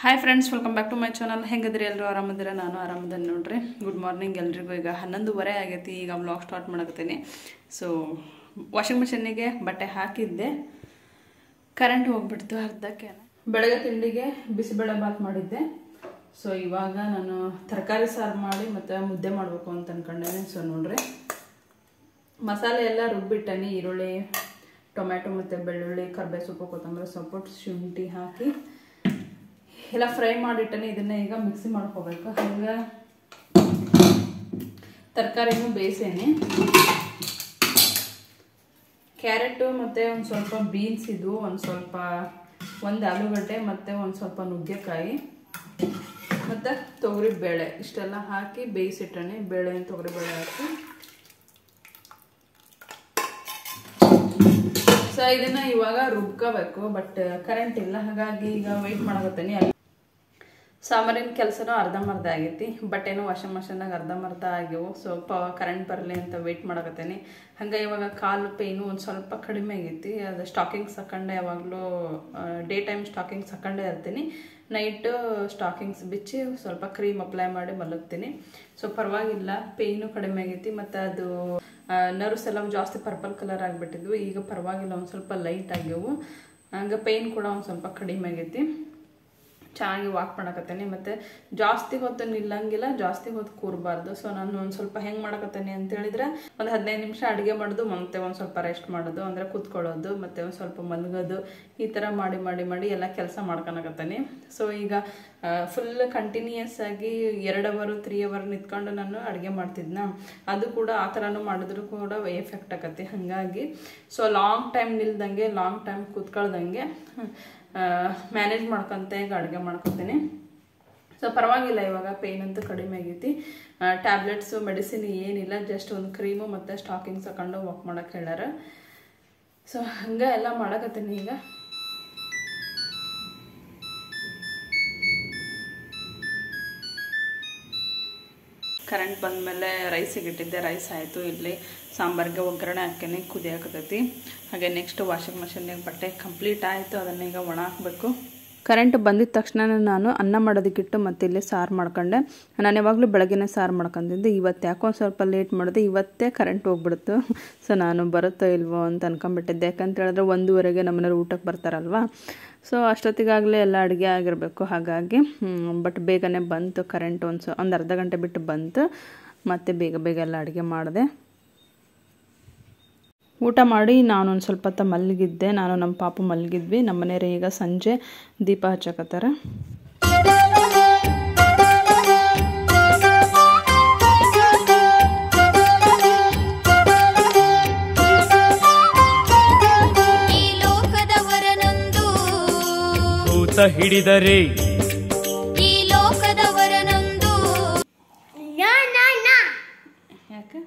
Hi friends welcome back to my channel ಹೆಂಗದ್ರಿ ಎಲ್ಲರೂ ಆರಾಮದಿರ ನಾನು ಆರಾಮದೇನೆ ನೋಡ್ರಿ ಗುಡ್ ಮಾರ್ನಿಂಗ್ ಎಲ್ರಿಗೂ ಈಗ ಹನ್ನೊಂದುವರೆ ಆಗೈತಿ ಈಗ ವ್ಲಾಗ್ ಸ್ಟಾರ್ಟ್ ಮಾಡಕತ್ತೀನಿ ಸೊ ವಾಷಿಂಗ್ ಮಿಷಿನಿಗೆ ಬಟ್ಟೆ ಹಾಕಿದ್ದೆ ಕರೆಂಟ್ ಹೋಗ್ಬಿಡ್ತು ಅರ್ಧಕ್ಕೆ ಬೆಳಗ್ಗೆ ತಿಂಡಿಗೆ ಬಿಸಿಬೇಳೆ ಬಾತ್ ಮಾಡಿದ್ದೆ ಸೊ ಇವಾಗ ನಾನು ತರಕಾರಿ ಸಾರು ಮಾಡಿ ಮತ್ತು ಮುದ್ದೆ ಮಾಡಬೇಕು ಅಂತ ಅನ್ಕೊಂಡೇನೆ ಸೊ ನೋಡ್ರಿ ಮಸಾಲೆ ಎಲ್ಲ ರುಬ್ಬಿಟ್ಟನಿ ಈರುಳ್ಳಿ ಟೊಮ್ಯಾಟೊ ಮತ್ತು ಬೆಳ್ಳುಳ್ಳಿ ಕರ್ಬೇ ಸೊಪ್ಪು ಕೊತ್ತಂಬರಿ ಸೊಪ್ಪು ಶುಂಠಿ ಹಾಕಿ ಎಲ್ಲ ಫ್ರೈ ಮಾಡಿಟ್ಟನೆ ಇದನ್ನ ಈಗ ಮಿಕ್ಸಿ ಮಾಡ್ಕೋಬೇಕು ಹಂಗೆ ತರಕಾರಿನೂ ಬೇಯಿಸೇನೆ ಕ್ಯಾರೆಟು ಮತ್ತು ಒಂದು ಸ್ವಲ್ಪ ಬೀನ್ಸ್ ಇದ್ವು ಒಂದು ಸ್ವಲ್ಪ ಒಂದು ಆಲೂಗಡ್ಡೆ ಮತ್ತು ಒಂದು ಸ್ವಲ್ಪ ನುಗ್ಗೆಕಾಯಿ ಮತ್ತು ತೊಗರಿ ಬೇಳೆ ಇಷ್ಟೆಲ್ಲ ಹಾಕಿ ಬೇಯಿಸಿಟ್ಟಣೆ ಬೇಳೆ ತೊಗರಿ ಬೇಳೆ ಹಾಕಿ ಸೊ ಇದನ್ನ ಇವಾಗ ರುಬ್ಕೋಬೇಕು ಬಟ್ ಕರೆಂಟ್ ಇಲ್ಲ ಹಾಗಾಗಿ ಈಗ ವೆಯ್ಟ್ ಮಾಡಕತ್ತೀನಿ ಸಾಂಬಾರಿನ ಕೆಲಸನೂ ಅರ್ಧಂಬರ್ಧ ಆಗೈತಿ ಬಟ್ಟೆನೂ ವಾಷಿಂಗ್ ಮಷಿನ್ನಾಗ ಅರ್ಧಂಬರ್ಧ ಆಗ್ಯವು ಸೊ ಪ ಕರೆಂಟ್ ಬರಲಿ ಅಂತ ವೆಯ್ಟ್ ಮಾಡಕತ್ತೀನಿ ಹಂಗೆ ಇವಾಗ ಕಾಲು ಪೇಯ್ನು ಒಂದು ಸ್ವಲ್ಪ ಕಡಿಮೆ ಆಗೈತಿ ಅದು ಸ್ಟಾಕಿಂಗ್ಸ್ ಹಾಕೊಂಡೆ ಯಾವಾಗಲೂ ಡೇ ಟೈಮ್ ಸ್ಟಾಕಿಂಗ್ಸ್ ಹಾಕೊಂಡೇ ಇರ್ತೀನಿ ನೈಟು ಸ್ಟಾಕಿಂಗ್ಸ್ ಬಿಚ್ಚಿ ಸ್ವಲ್ಪ ಕ್ರೀಮ್ ಅಪ್ಲೈ ಮಾಡಿ ಮಲಗ್ತೀನಿ ಸೊ ಪರವಾಗಿಲ್ಲ ಪೇಯ್ನು ಕಡಿಮೆ ಆಗೈತಿ ಮತ್ತು ಅದು ನರ್ವ್ಸ್ ಎಲ್ಲ ಜಾಸ್ತಿ ಪರ್ಪಲ್ ಕಲರ್ ಆಗಿಬಿಟ್ಟಿದ್ವು ಈಗ ಪರವಾಗಿಲ್ಲ ಒಂದು ಸ್ವಲ್ಪ ಲೈಟ್ ಆಗ್ಯವು ಹಂಗೆ ಪೇಯ್ನ್ ಕೂಡ ಒಂದು ಸ್ವಲ್ಪ ಕಡಿಮೆ ಆಗೈತಿ ಚೆನ್ನಾಗಿ ವಾಕ್ ಮಾಡಕತ್ತೇನೆ ಮತ್ತು ಜಾಸ್ತಿ ಹೊತ್ತು ನಿಲ್ಲಂಗಿಲ್ಲ ಜಾಸ್ತಿ ಹೊತ್ತು ಕೂರಬಾರ್ದು ಸೊ ನಾನು ಒಂದು ಸ್ವಲ್ಪ ಹೆಂಗೆ ಮಾಡಕತ್ತೇನೆ ಅಂತ ಹೇಳಿದ್ರೆ ಒಂದು ಹದಿನೈದು ನಿಮಿಷ ಅಡುಗೆ ಮಾಡೋದು ಮತ್ತೆ ಒಂದು ಸ್ವಲ್ಪ ರೆಸ್ಟ್ ಮಾಡೋದು ಅಂದರೆ ಕೂತ್ಕೊಳ್ಳೋದು ಮತ್ತು ಒಂದು ಸ್ವಲ್ಪ ಮಲಗೋದು ಈ ಥರ ಮಾಡಿ ಮಾಡಿ ಮಾಡಿ ಎಲ್ಲ ಕೆಲಸ ಮಾಡ್ಕೊಳಕತ್ತೇನೆ ಸೊ ಈಗ ಫುಲ್ ಕಂಟಿನ್ಯೂಯಸ್ ಆಗಿ ಎರಡು ಅವರು ತ್ರೀ ಅವರ್ ನಿಂತ್ಕೊಂಡು ನಾನು ಅಡುಗೆ ಮಾಡ್ತಿದ್ನ ಅದು ಕೂಡ ಆ ಥರನೂ ಮಾಡಿದ್ರು ಕೂಡ ಎಫೆಕ್ಟ್ ಆಕತಿ ಹಾಗಾಗಿ ಸೊ ಲಾಂಗ್ ಟೈಮ್ ನಿಲ್ದಂಗೆ ಲಾಂಗ್ ಟೈಮ್ ಕೂತ್ಕೊಳ್ದಂಗೆ ಮ್ಯಾನೇಜ್ ಮಾಡ್ಕೊತ ಈಗ ಅಡುಗೆ ಮಾಡ್ಕೊತೀನಿ ಸೊ ಪರವಾಗಿಲ್ಲ ಇವಾಗ ಪೇಯ್ನ್ ಅಂತೂ ಕಡಿಮೆ ಆಗೈತಿ ಟ್ಯಾಬ್ಲೆಟ್ಸು ಮೆಡಿಸಿನ್ ಏನಿಲ್ಲ ಜಸ್ಟ್ ಒಂದು ಕ್ರೀಮು ಮತ್ತು ಸ್ಟಾಕಿಂಗ್ಸ್ ಹಾಕೊಂಡು ವಾಕ್ ಮಾಡೋಕೆ ಹೇಳ್ಯಾರ ಸೊ ಹಂಗೆ ಎಲ್ಲ ಮಾಡಕತ್ತೀನಿ ಈಗ ಕರೆಂಟ್ ಬಂದಮೇಲೆ ರೈಸಿಗೆ ಇಟ್ಟಿದ್ದೆ ರೈಸ್ ಆಯಿತು ಇಲ್ಲಿ ಸಾಂಬಾರಿಗೆ ಒಗ್ಗರಣೆ ಹಾಕೇನೆ ಕುದಿಯಾಕತೈತಿ ಹಾಗೆ ನೆಕ್ಸ್ಟ್ ವಾಷಿಂಗ್ ಮಷಿನ್ಗೆ ಬಟ್ಟೆ ಕಂಪ್ಲೀಟ್ ಆಯಿತು ಅದನ್ನ ಈಗ ಒಣ ಹಾಕಬೇಕು ಕರೆಂಟ್ ಬಂದಿದ ತಕ್ಷಣ ನಾನು ಅನ್ನ ಮಾಡೋದಕ್ಕಿಟ್ಟು ಮತ್ತೆ ಇಲ್ಲಿ ಸಾರು ಮಾಡ್ಕೊಂಡೆ ನಾನು ಯಾವಾಗಲೂ ಬೆಳಗ್ಗೆನೇ ಸಾರು ಮಾಡ್ಕೊಂಡಿದ್ದೆ ಇವತ್ತು ಯಾಕೋ ಒಂದು ಸ್ವಲ್ಪ ಲೇಟ್ ಮಾಡಿದೆ ಇವತ್ತೇ ಕರೆಂಟ್ ಹೋಗ್ಬಿಡ್ತು ಸೊ ನಾನು ಬರುತ್ತೋ ಇಲ್ವೋ ಅಂತ ಅನ್ಕೊಂಬಿಟ್ಟಿದ್ದೆ ಯಾಕಂತ ಹೇಳಿದ್ರೆ ಒಂದೂವರೆಗೆ ನಮ್ಮನೆಯವ್ರು ಊಟಕ್ಕೆ ಬರ್ತಾರಲ್ವ ಸೊ ಅಷ್ಟೊತ್ತಿಗಾಗಲೇ ಎಲ್ಲ ಅಡುಗೆ ಆಗಿರಬೇಕು ಹಾಗಾಗಿ ಬಟ್ ಬೇಗನೆ ಬಂತು ಕರೆಂಟ್ ಒಂದು ಸೊ ಒಂದು ಅರ್ಧ ಗಂಟೆ ಬಿಟ್ಟು ಬಂತು ಮತ್ತು ಬೇಗ ಬೇಗ ಎಲ್ಲ ಅಡುಗೆ ಮಾಡಿದೆ ಊಟ ಮಾಡಿ ನಾನು ಒಂದು ಸ್ವಲ್ಪ ಹೊತ್ತು ಮಲಗಿದ್ದೆ ನಾನು ನಮ್ಮ ಪಾಪು ಮಲಗಿದ್ವಿ ನಮ್ಮ ಮನೆಯವ್ರು ಈಗ ಸಂಜೆ ದೀಪ ಹಚ್ಚಕತ್ತಾರೆ ಈ ಲೋಕದವರನೊಂದು ಭೂತ ಹಿಡಿದರೆ ಈ ಲೋಕದವರನೊಂದು ಯಾಕೆ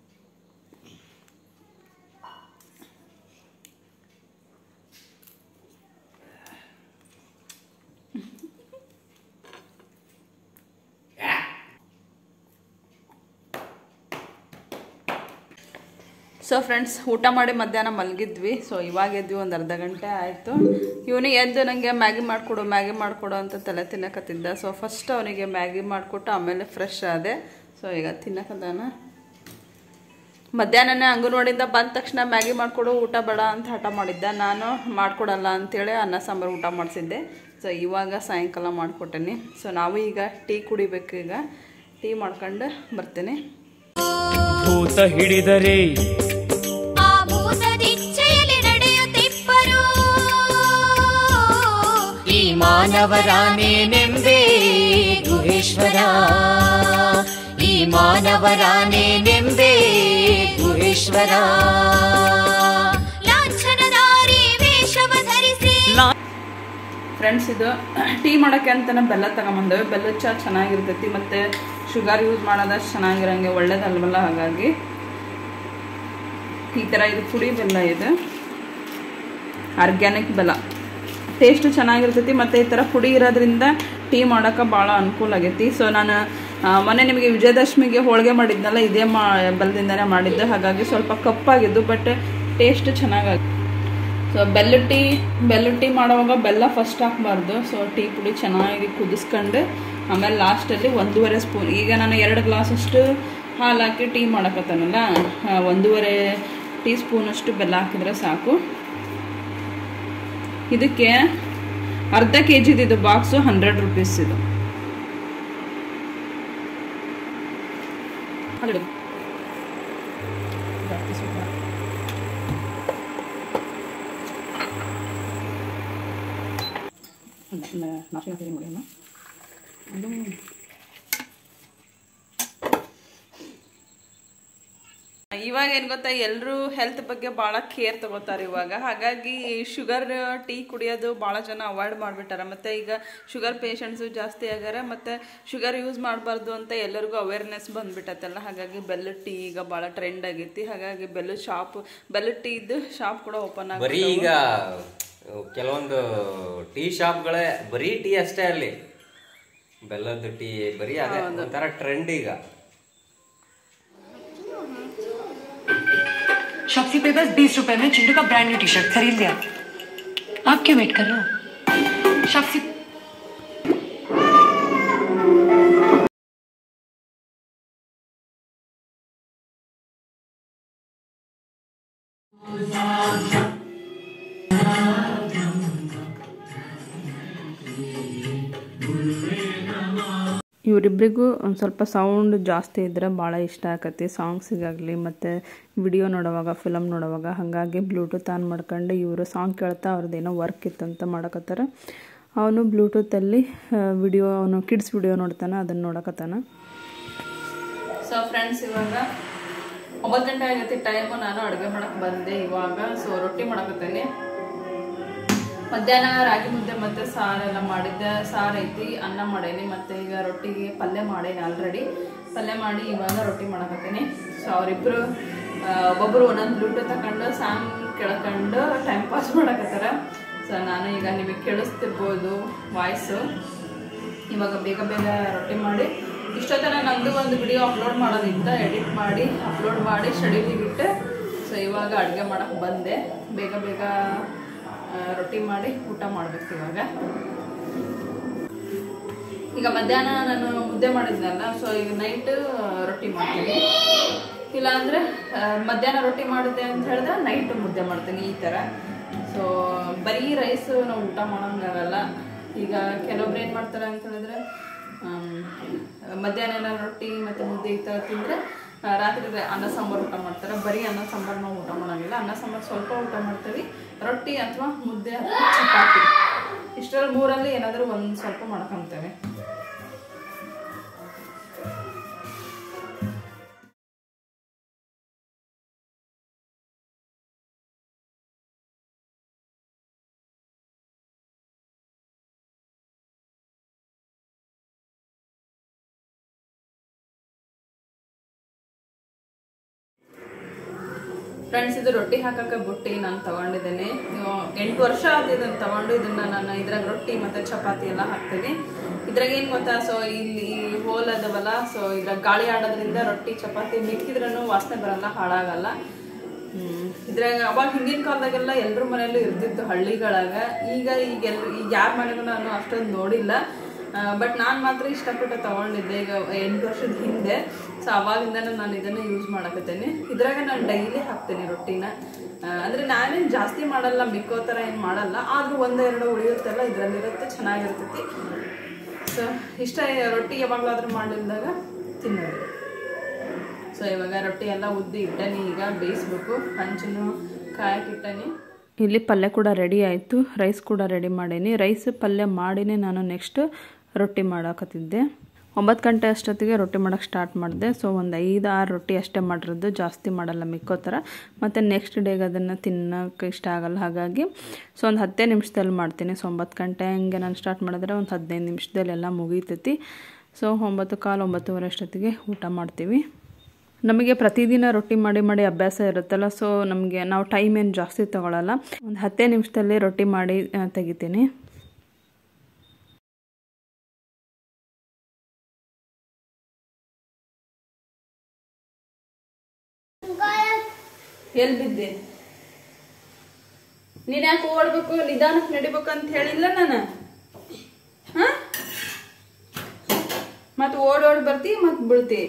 ಸೊ ಫ್ರೆಂಡ್ಸ್ ಊಟ ಮಾಡಿ ಮಧ್ಯಾಹ್ನ ಮಲಗಿದ್ವಿ ಸೊ ಇವಾಗ ಎದ್ವಿ ಒಂದು ಅರ್ಧ ಗಂಟೆ ಆಯಿತು ಇವನಿಗೆ ಎದ್ದು ನನಗೆ ಮ್ಯಾಗಿ ಮಾಡಿಕೊಡು ಮ್ಯಾಗಿ ಮಾಡಿಕೊಡು ಅಂತ ತಲೆ ತಿನ್ನಕತ್ತಿದ್ದ ಸೊ ಫಸ್ಟ್ ಅವನಿಗೆ ಮ್ಯಾಗಿ ಮಾಡಿಕೊಟ್ಟು ಆಮೇಲೆ ಫ್ರೆಶ್ ಆದೆ ಸೊ ಈಗ ತಿನ್ನಕದಾನ ಮಧ್ಯಾಹ್ನನೇ ಅಂಗನವಾಡಿಯಿಂದ ಬಂದ ತಕ್ಷಣ ಮ್ಯಾಗಿ ಮಾಡಿಕೊಡು ಊಟ ಬೇಡ ಅಂತ ಹಠ ಮಾಡಿದ್ದ ನಾನು ಮಾಡಿಕೊಡಲ್ಲ ಅಂತೇಳಿ ಅನ್ನ ಸಾಂಬಾರು ಊಟ ಮಾಡಿಸಿದ್ದೆ ಸೊ ಇವಾಗ ಸಾಯಂಕಾಲ ಮಾಡಿಕೊಟ್ಟೇನಿ ಸೊ ನಾವು ಈಗ ಟೀ ಕುಡಿಬೇಕು ಈಗ ಟೀ ಮಾಡ್ಕೊಂಡು ಬರ್ತೀನಿ ಭೂತ ಹಿಡಿದರೆ ಆ ಭೂತದಿಚ್ಛೆಯಲ್ಲಿ ನಡೆಯುತ್ತಿಪ್ಪರು ಈ ಮಾನವರಾನೇನೆಂಬೆ ಗುಹೇಶ್ವರ ಈ ಮಾನವರಾನೇನೆಂಬೆ ಗುಹೇಶ್ವರ ಲಾಂಛನಧಾರಿ ವೇಷವ ಧರಿಸಿ ಫ್ರೆಂಡ್ಸ್ ಇದು ಟೀ ಮಾಡೋಕ್ಕೆ ಅಂತಲೇ ಬೆಲ್ಲ ತಗೊಂಬಂದೇವೆ ಬೆಲ್ಲದ ಚಹಾ ಚೆನ್ನಾಗಿರ್ತೈತಿ ಮತ್ತು ಶುಗರ್ ಯೂಸ್ ಮಾಡೋದಷ್ಟು ಚೆನ್ನಾಗಿರಂಗೆ ಒಳ್ಳೇದಲ್ವಲ್ಲ ಹಾಗಾಗಿ ಈ ಥರ ಇದು ಪುಡಿ ಬೆಲ್ಲ ಇದು ಆರ್ಗ್ಯಾನಿಕ್ ಬೆಲ್ಲ ಟೇಸ್ಟು ಚೆನ್ನಾಗಿರ್ತೈತಿ ಮತ್ತು ಈ ಥರ ಪುಡಿ ಇರೋದ್ರಿಂದ ಟೀ ಮಾಡೋಕೆ ಭಾಳ ಅನುಕೂಲ ಆಗೈತಿ ಸೊ ನಾನು ಆ, ಮೊನ್ನೆ ನಿಮಗೆ ವಿಜಯದಶಮಿಗೆ ಹೋಳಿಗೆ ಮಾಡಿದ್ನಲ್ಲ ಇದೇ ಮಾ ಬೆಲ್ಲದಿಂದನೇ ಮಾಡಿದ್ದೆ ಹಾಗಾಗಿ ಸ್ವಲ್ಪ ಕಪ್ಪಾಗಿದ್ದು ಬಟ್ ಟೇಸ್ಟ್ ಚೆನ್ನಾಗಿ ಸೊ ಬೆಲ್ಲ ಟೀ ಬೆಲ್ಲ ಟೀ ಮಾಡುವಾಗ ಬೆಲ್ಲ ಫಸ್ಟ್ ಹಾಕಬಾರ್ದು ಸೊ ಟೀ ಪುಡಿ ಚೆನ್ನಾಗಿ ಕುದಿಸ್ಕೊಂಡು ಆಮೇಲೆ ಲಾಸ್ಟಲ್ಲಿ ಒಂದೂವರೆ ಸ್ಪೂನ್ ಈಗ ನಾನು ಎರಡು ಗ್ಲಾಸಷ್ಟು ಹಾಲು ಹಾಕಿ ಟೀ ಮಾಡಕತ್ತಾನಲ್ಲ ಆ, ಒಂದೂವರೆ ಟೀ ಸ್ಪೂನಷ್ಟು ಬೆಲ್ಲ ಹಾಕಿದ್ರೆ ಸಾಕು ಇದಕ್ಕೆ ಅರ್ಧ ಕೆ ಜಿದು ಇದು ಬಾಕ್ಸು ಹಂಡ್ರೆಡ್ ರುಪೀಸ್ ಇದು ಅಲ್ಲಿಡು. ಜಾಸ್ತಿ ಸ್ವಲ್ಪ. ಒಂದು ನಾಲ್ಕು ಹಾಕಿ ಮಾಡೋಣ ಅದು ಇವಾಗ ಏನು ಗೊತ್ತಾ ಎಲ್ಲರೂ ಹೆಲ್ತ್ ಬಗ್ಗೆ ಭಾಳ ಕೇರ್ ತಗೋತಾರೆ ಇವಾಗ ಹಾಗಾಗಿ ಶುಗರ್ ಟೀ ಕುಡಿಯೋದು ಭಾಳ ಜನ ಅವಾಯ್ಡ್ ಮಾಡಿಬಿಟ್ಟಾರೆ ಮತ್ತು ಈಗ ಶುಗರ್ ಪೇಷಂಟ್ಸು ಜಾಸ್ತಿ ಆಗ್ಯಾರ ಮತ್ತು ಶುಗರ್ ಯೂಸ್ ಮಾಡಬಾರ್ದು ಅಂತ ಎಲ್ಲರಿಗೂ ಅವೇರ್ನೆಸ್ ಬಂದ್ಬಿಟ್ಟತ್ತಲ್ಲ ಹಾಗಾಗಿ ಬೆಲ್ಲದ ಟೀ ಈಗ ಭಾಳ ಟ್ರೆಂಡ್ ಆಗೈತಿ ಹಾಗಾಗಿ ಬೆಲ್ಲದ ಶಾಪ್ ಬೆಲ್ಲದ ಟೀ ಇದ್ದು ಶಾಪ್ ಕೂಡ ಓಪನ್ ಆಗ ಬರೀ ಈಗ ಕೆಲವೊಂದು ಟೀ ಶಾಪ್ಗಳೇ ಬರೀ ಟೀ ಅಷ್ಟೇ ಅಲ್ಲಿ ಬೆಲ್ಲದ ಟೀ ಬರೀ ಅದೇ ಒಂಥರ ಟ್ರೆಂಡ್ ಈಗ शॉप्सी पे बस बीस रुपए में चिंटू का ब्रांड न्यू टी शर्ट खरीद लिया आप क्यों वेट कर रहे हो शॉप्सी ಇವರಿಬ್ಬರಿಗೂ ಒಂದು ಸ್ವಲ್ಪ ಸೌಂಡ್ ಜಾಸ್ತಿ ಇದ್ದರೆ ಭಾಳ ಇಷ್ಟ ಆಕತಿ ಸಾಂಗ್ಸಿಗಾಗಲಿ ಮತ್ತು ವಿಡಿಯೋ ನೋಡುವಾಗ ಫಿಲಮ್ ನೋಡುವಾಗ ಹಾಗಾಗಿ ಬ್ಲೂಟೂತ್ ಆನ್ ಮಾಡ್ಕೊಂಡು ಇವರು ಸಾಂಗ್ ಕೇಳ್ತಾ ಅವ್ರದ್ದೇನೋ ವರ್ಕ್ ಇತ್ತಂತ ಮಾಡಕತ್ತಾರ ಅವನು ಬ್ಲೂಟೂತಲ್ಲಿ ವಿಡಿಯೋ ಅವನು ಕಿಡ್ಸ್ ವಿಡಿಯೋ ನೋಡ್ತಾನೆ ಅದನ್ನು ನೋಡಕತ್ತಾನ ಸೊ ಫ್ರೆಂಡ್ಸ್ ಇವಾಗ ಒಂಬತ್ತು ಗಂಟೆ ಆಗೈತಿ ಟೈಮು ನಾನು ಅಡುಗೆ ಮಾಡಕ್ಕೆ ಬಂದೆ ಇವಾಗ ಸೊ ರೊಟ್ಟಿ ಮಾಡಕತ್ತೇನೆ ಮಧ್ಯಾಹ್ನ ರಾಗಿ ಮುದ್ದೆ ಮತ್ತೆ ಸಾರೆಲ್ಲ ಮಾಡಿದ್ದೆ ಸಾರು ಐತಿ ಅನ್ನ ಮಾಡೇನಿ ಮತ್ತೆ ಈಗ ರೊಟ್ಟಿಗೆ ಪಲ್ಯ ಮಾಡೇನಿ ಆಲ್ರೆಡಿ ಪಲ್ಯ ಮಾಡಿ ಇವಾಗ ರೊಟ್ಟಿ ಮಾಡಕತ್ತೀನಿ ಸೊ ಅವರಿಬ್ಬರು ಒಬ್ಬೊಬ್ಬರು ಒಂದೊಂದು ಬ್ಲೂಟೂತ್ ತಗೊಂಡು ಸಾಂಗ್ ಕೇಳ್ಕೊಂಡು ಟೈಮ್ ಪಾಸ್ ಮಾಡಕತ್ತಾರ ಸೊ ನಾನು ಈಗ ನಿಮಗೆ ಕೇಳಿಸ್ತಿರ್ಬೋದು ವಾಯ್ಸು ಇವಾಗ ಬೇಗ ಬೇಗ ರೊಟ್ಟಿ ಮಾಡಿ ಇಷ್ಟೊತ್ತನ ನಮ್ಮದು ಒಂದು ವಿಡಿಯೋ ಅಪ್ಲೋಡ್ ಮಾಡೋದಿತ್ತ ಎಡಿಟ್ ಮಾಡಿ ಅಪ್ಲೋಡ್ ಮಾಡಿ ಶೆಡ್ಯೂಲಿಗೆ ಇಟ್ಟೆ ಸೊ ಇವಾಗ ಅಡುಗೆ ಮಾಡಕ್ಕೆ ಬಂದೆ ಬೇಗ ಬೇಗ ಆ, ರೊಟ್ಟಿ ಮಾಡಿ ಊಟ ಮಾಡ್ಬೇಕು ಇವಾಗ ಈಗ ಮಧ್ಯಾಹ್ನ ನಾನು ಮುದ್ದೆ ಮಾಡಿದ್ನಲ್ಲ ಸೊ ಈಗ ನೈಟ್ ರೊಟ್ಟಿ ಮಾಡ್ತೀನಿ ಇಲ್ಲಾಂದ್ರೆ ಆ, ಮಧ್ಯಾಹ್ನ ರೊಟ್ಟಿ ಮಾಡಿದ್ದೆ ಅಂತ ಹೇಳಿದ್ರೆ ನೈಟ್ ಮುದ್ದೆ ಮಾಡ್ತೀನಿ ಈ ಥರ ಸೊ ಬರೀ ರೈಸ್ ನಾವು ಊಟ ಮಾಡೋಂಗಾಗಲ್ಲ ಈಗ ಕೆಲವೊಬ್ರು ಏನು ಮಾಡ್ತಾರೆ ಅಂತ ಹೇಳಿದ್ರೆ ಆಮ್, ಮಧ್ಯಾಹ್ನ ಎಲ್ಲ ರೊಟ್ಟಿ ಮತ್ತು ಮುದ್ದೆ ಈ ಥರ ತಿಂದರೆ ರಾತ್ರಿ ಅನ್ನ ಸಾಂಬಾರು ಊಟ ಮಾಡ್ತಾರೆ ಬರೀ ಅನ್ನ ಸಾಂಬಾರು ನಾವು ಊಟ ಮಾಡೋಂಗಿಲ್ಲ ಅನ್ನ ಸಾಂಬಾರು ಸ್ವಲ್ಪ ಊಟ ಮಾಡ್ತೀವಿ ರೊಟ್ಟಿ ಅಥವಾ ಮುದ್ದೆ ಅಥವಾ ಚಪಾತಿ ಇಷ್ಟರಲ್ಲಿ ಮೂರಲ್ಲಿ ಏನಾದರೂ ಒಂದು ಸ್ವಲ್ಪ ಮಾಡ್ಕೊತೇವೆ ಫ್ರೆಂಡ್ಸ್ ಇದು ರೊಟ್ಟಿ ಹಾಕಕ್ಕೆ ಬುಟ್ಟಿ ನಾನು ತಗೊಂಡಿದ್ದೇನೆ ಇವು ಎಂಟು ವರ್ಷ ಆದ ಇದನ್ನ ತಗೊಂಡು ಇದನ್ನ ನಾನು ಇದ್ರಾಗ ರೊಟ್ಟಿ ಮತ್ತೆ ಚಪಾತಿ ಎಲ್ಲ ಹಾಕ್ತೀನಿ ಇದ್ರಾಗ ಏನು ಗೊತ್ತಾ ಸೊ ಇಲ್ಲಿ ಈ ಹೋಲ್ ಅದಾವಲ್ಲ ಸೊ ಇದ್ರಾಗ ಗಾಳಿ ಆಡೋದ್ರಿಂದ ರೊಟ್ಟಿ ಚಪಾತಿ ಮಿಕ್ಕಿದ್ರೂ ವಾಸನೆ ಬರಲ್ಲ ಹಾಳಾಗಲ್ಲ ಹ್ಮ್. ಇದ್ರಾಗ ಅವಾಗ ಹಿಂದಿನ ಕಾಲದಾಗೆಲ್ಲ ಎಲ್ರ ಮನೆಯಲ್ಲೂ ಇರ್ತಿತ್ತು ಹಳ್ಳಿಗಳಾಗ ಈಗ ಈಗ ಎಲ್ ಈಗ ಯಾರ ಮನೆಗೂ ನಾನು ಅಷ್ಟೊಂದು ನೋಡಿಲ್ಲ ಬಟ್ ನಾನು ಮಾತ್ರ ಇಷ್ಟಪಟ್ಟು ತಗೊಂಡಿದ್ದೆ ಈಗ ಎಂಟು ವರ್ಷದ ಹಿಂದೆ ಸೊ ಅವಾಗಿಂದನೂ ನಾನು ಇದನ್ನು ಯೂಸ್ ಮಾಡಕತ್ತೇನೆ ಇದ್ರಾಗ ನಾನು ಡೈಲಿ ಹಾಕ್ತೇನೆ ರೊಟ್ಟಿನ ಆ, ಅಂದ್ರೆ ನಾನೇನು ಜಾಸ್ತಿ ಮಾಡಲ್ಲ ಮಿಕ್ಕೋ ಥರ ಏನು ಮಾಡಲ್ಲ ಆದ್ರೂ ಒಂದೆರಡು ಉಳಿಯುತ್ತಲ್ಲ ಇದರಲ್ಲಿರುತ್ತೆ ಚೆನ್ನಾಗಿರ್ತೈತಿ ಸೊ ಇಷ್ಟ ರೊಟ್ಟಿ ಯಾವಾಗಲಾದ್ರೂ ಮಾಡಿದಾಗ ತಿನ್ನೋದು ಸೊ ಇವಾಗ ರೊಟ್ಟಿ ಎಲ್ಲ ಉದ್ದಿ ಇಟ್ಟನಿ ಈಗ ಬೇಯಿಸ್ಬೇಕು ಹಂಚನು ಕಾಯಕ್ಕಿಟ್ಟನಿ ಇಲ್ಲಿ ಪಲ್ಯ ಕೂಡ ರೆಡಿ ಆಯಿತು ರೈಸ್ ಕೂಡ ರೆಡಿ ಮಾಡೀನಿ ರೈಸ್ ಪಲ್ಯ ಮಾಡಿನೇ ನಾನು ನೆಕ್ಸ್ಟ್ ರೊಟ್ಟಿ ಮಾಡಾಕತ್ತಿದ್ದೆ ಒಂಬತ್ತು ಗಂಟೆ ಅಷ್ಟೊತ್ತಿಗೆ ರೊಟ್ಟಿ ಮಾಡೋಕ್ಕೆ ಸ್ಟಾರ್ಟ್ ಮಾಡಿದೆ ಸೊ ಒಂದು ಐದು ಆರು ರೊಟ್ಟಿ ಅಷ್ಟೇ ಮಾಡಿರೋದು ಜಾಸ್ತಿ ಮಾಡಲ್ಲ ಮಿಕ್ಕೋ ಥರ ಮತ್ತು ನೆಕ್ಸ್ಟ್ ಡೇಗೆ ಅದನ್ನು ತಿನ್ನೋಕೆ ಇಷ್ಟ ಆಗಲ್ಲ ಹಾಗಾಗಿ ಸೊ ಒಂದು ಹತ್ತೇ ನಿಮಿಷದಲ್ಲಿ ಮಾಡ್ತೀನಿ ಸೊ ಒಂಬತ್ತು ಗಂಟೆ ಹಂಗೆ ನಾನು ಸ್ಟಾರ್ಟ್ ಮಾಡಿದ್ರೆ ಒಂದು ಹದಿನೈದು ನಿಮಿಷದಲ್ಲಿ ಎಲ್ಲ ಮುಗೀತೈತಿ ಸೊ ಒಂಬತ್ತು ಕಾಲು ಒಂಬತ್ತುವರೆ ಅಷ್ಟೊತ್ತಿಗೆ ಊಟ ಮಾಡ್ತೀವಿ ನಮಗೆ ಪ್ರತಿದಿನ ರೊಟ್ಟಿ ಮಾಡಿ ಮಾಡಿ ಅಭ್ಯಾಸ ಇರುತ್ತಲ್ಲ ಸೊ ನಮಗೆ ನಾವು ಟೈಮ್ ಏನು ಜಾಸ್ತಿ ತಗೊಳ್ಳಲ್ಲ ಒಂದು ಹತ್ತೇ ನಿಮಿಷದಲ್ಲಿ ರೊಟ್ಟಿ ಮಾಡಿ ಆ, ತೆಗಿತೀನಿ ಎಲ್ಲಿ ಬಿದ್ದೆ ನೀನ್ ಯಾಕೆ ಓಡ್ಬೇಕು ನಿಧಾನಕ್ಕೆ ನಡಿಬೇಕು ಅಂತ ಹೇಳಿಲ್ಲ ನಾನು ಹಾ ಮತ್ ಓಡ್ ಓಡ್ ಬರ್ತಿ ಮತ್ ಬೀಳ್ತಿ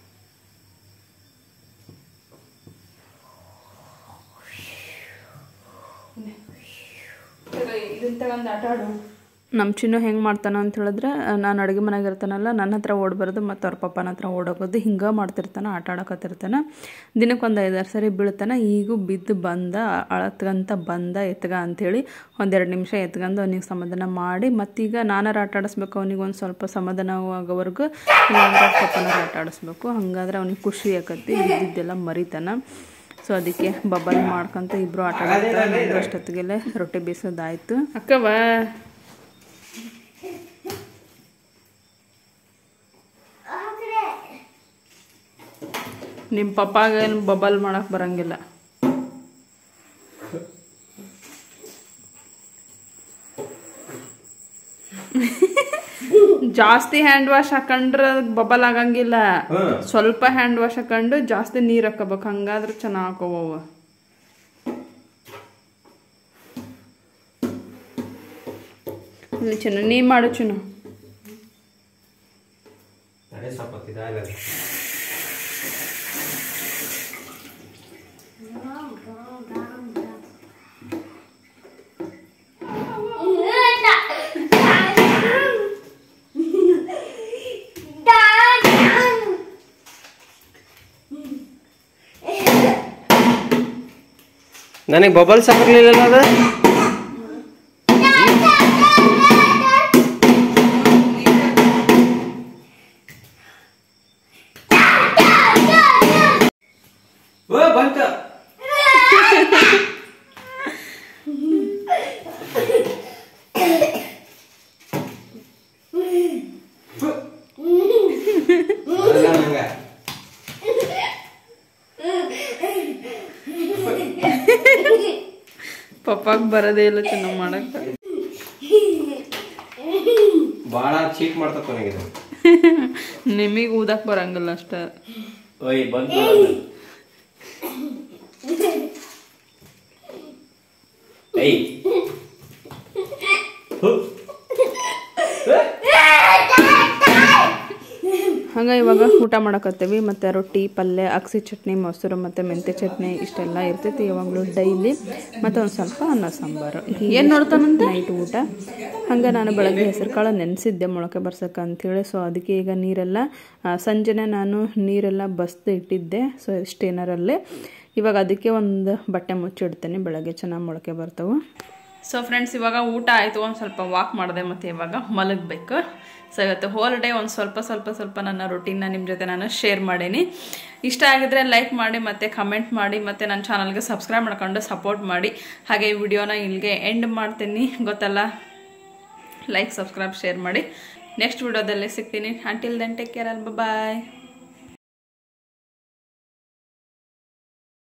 ಇದನ್ನ ತಗೊಂಡು ಆಟ ಆಡು ನಮ್ಮ ಚಿನ್ನು ಹೆಂಗೆ ಮಾಡ್ತಾನ ಅಂತ ಹೇಳಿದ್ರೆ ನಾನು ಅಡುಗೆ ಮನೆಗೆ ಇರ್ತಾನಲ್ಲ ನನ್ನ ಹತ್ರ ಓಡ್ಬಾರ್ದು ಮತ್ತು ಅವ್ರ ಪಪ್ಪನ ಹತ್ರ ಓಡೋಗೋದು ಹಿಂಗೆ ಮಾಡ್ತಿರ್ತಾನೆ ಆಟ ಆಡಕತ್ತಿರ್ತಾನೆ ದಿನಕ್ಕೆ ಒಂದು ಐದಾರು ಸರಿ ಬೀಳ್ತಾನೆ ಈಗೂ ಬಿದ್ದು ಬಂದ ಅಳತ್ಗಂತ ಬಂದ ಎತ್ಗ ಅಂಥೇಳಿ ಒಂದೆರಡು ನಿಮಿಷ ಎತ್ಕೊಂಡು ಅವನಿಗೆ ಸಮಾಧಾನ ಮಾಡಿ ಮತ್ತೀಗ ನಾನಾರು ಆಟ ಆಡಿಸ್ಬೇಕು ಅವನಿಗೆ ಒಂದು ಸ್ವಲ್ಪ ಸಮಾಧಾನ ಆಗೋವರೆಗೂ ಇಲ್ಲಾಂದ್ರೆ ಅವ್ರ ಪಪ್ಪನಾರು ಆಟ ಆಡಿಸ್ಬೇಕು ಹಂಗಾದ್ರೆ ಅವ್ನಿಗೆ ಖುಷಿ ಆಕತಿ ಬಿದ್ದಿದ್ದೆಲ್ಲ ಮರಿತಾನೆ ಸೊ ಅದಕ್ಕೆ ಬಬ್ಬಲ್ ಮಾಡ್ಕೊಂತ ಇಬ್ರು ಆಟ ಆಡ್ತಾರೆ ಅಷ್ಟೊತ್ತಿಗೆಲ್ಲ ರೊಟ್ಟಿ ಬೇಯಿಸೋದಾಯ್ತು ಅಕ್ಕವ ನಿಮ್ಮ ಪಪ್ಪಾಗ ಏನು ಬಬಲ್ ಮಾಡಕ್ ಬರಂಗಿಲ್ಲ ಜಾಸ್ತಿ ಹ್ಯಾಂಡ್ ವಾಶ್ ಹಾಕೊಂಡ್ರೆ ಬಬಲ್ ಆಗಂಗಿಲ್ಲ ಸ್ವಲ್ಪ ಹ್ಯಾಂಡ್ ವಾಶ್ ಹಾಕೊಂಡು ಜಾಸ್ತಿ ನೀರ್ ಹಾಕೋಬೇಕು ಹಂಗಾದ್ರೆ ಚೆನ್ನಾಗಿ ಹಾಕೋವ ಇಲ್ಲಿ ಚಿನ್ನು ನೀ ಮಾಡು ಚಿನ್ನು ಅದೇ ಸ್ವಲ್ಪ ಇದಾಗಲ್ಲ ನನಗೆ ಬಬಲ್ಸ್ ಆಗಿರ್ಲಿಲ್ಲ ಅದು ಓ ಬಂತ ಬರಲ್ಲ ನಂಗೆ. ಪಪ್ಪಾಗ್ ಬರೋದೇ ಇಲ್ಲ ಚೆನ್ನಾಗಿ ಮಾಡಕ್ಕೆ ಭಾಳ ಚೀಟ್ ಮಾಡ್ತಪ್ಪ ನನಗೆ ನಿಮಗೆ ಊದಕ್ ಬರಂಗಿಲ್ಲ ಅಷ್ಟೇ ಓಯ್ ಬಂತ ಏಯ್ ಹು. ಹಂಗೆ ಇವಾಗ ಊಟ ಮಾಡಕತ್ತೀವಿ ಮತ್ತು ರೊಟ್ಟಿ ಪಲ್ಯ ಅಕ್ಸಿ ಚಟ್ನಿ ಮೊಸರು ಮತ್ತು ಮೆಂತ್ಯ ಚಟ್ನಿ ಇಷ್ಟೆಲ್ಲ ಇರ್ತೈತಿ ಯಾವಾಗಲೂ ಡೈಲಿ ಮತ್ತು ಒಂದು ಸ್ವಲ್ಪ ಅನ್ನ ಸಾಂಬಾರು ಏನು ನೋಡ್ತಾನಂತ ನೈಟ್ ಊಟ ಹಂಗೆ ನಾನು ಬೆಳಗ್ಗೆ ಹೆಸರು ಕಾಳು ನೆನೆಸಿದ್ದೆ ಮೊಳಕೆ ಬರ್ಸಕ್ಕೆ ಅಂಥೇಳಿ ಸೊ ಅದಕ್ಕೆ ಈಗ ನೀರೆಲ್ಲ ಆ, ಸಂಜೆನೆ ನಾನು ನೀರೆಲ್ಲ ಬಸ್ದು ಇಟ್ಟಿದ್ದೆ ಸೊ ಸ್ಟೇನರಲ್ಲಿ ಇವಾಗ ಅದಕ್ಕೆ ಒಂದು ಬಟ್ಟೆ ಮುಚ್ಚಿಡ್ತೇನೆ ಬೆಳಗ್ಗೆ ಚೆನ್ನಾಗಿ ಮೊಳಕೆ ಬರ್ತಾವೆ ಸೊ ಫ್ರೆಂಡ್ಸ್ ಇವಾಗ ಊಟ ಆಯಿತು ಒಂದು ಸ್ವಲ್ಪ ವಾಕ್ ಮಾಡಿದೆ ಮತ್ತು ಇವಾಗ ಮಲಗಬೇಕು ಸೊ ಇವತ್ತು ಹೋಲ್ ಡೇ ಒಂದು ಸ್ವಲ್ಪ ಸ್ವಲ್ಪ ಸ್ವಲ್ಪ ನನ್ನ ರೊಟೀನ್ನ ನಿಮ್ಮ ಜೊತೆ ನಾನು ಶೇರ್ ಮಾಡೀನಿ ಇಷ್ಟ ಆಗಿದ್ರೆ ಲೈಕ್ ಮಾಡಿ ಮತ್ತು ಕಮೆಂಟ್ ಮಾಡಿ ಮತ್ತು ನನ್ನ ಚಾನಲ್ಗೆ ಸಬ್ಸ್ಕ್ರೈಬ್ ಮಾಡ್ಕೊಂಡು ಸಪೋರ್ಟ್ ಮಾಡಿ ಹಾಗೆ ಈ ವಿಡಿಯೋನ ಇಲ್ಲಿಗೆ ಎಂಡ್ ಮಾಡ್ತೀನಿ ಗೊತ್ತಲ್ಲ ಲೈಕ್ ಸಬ್ಸ್ಕ್ರೈಬ್ ಶೇರ್ ಮಾಡಿ ನೆಕ್ಸ್ಟ್ ವಿಡಿಯೋದಲ್ಲಿ ಸಿಗ್ತೀನಿ ಅಂಟಿಲ್ ದೆನ್ ಟೇಕ್ ಕೇರ್ ಅಲ್ ಬಾಯ್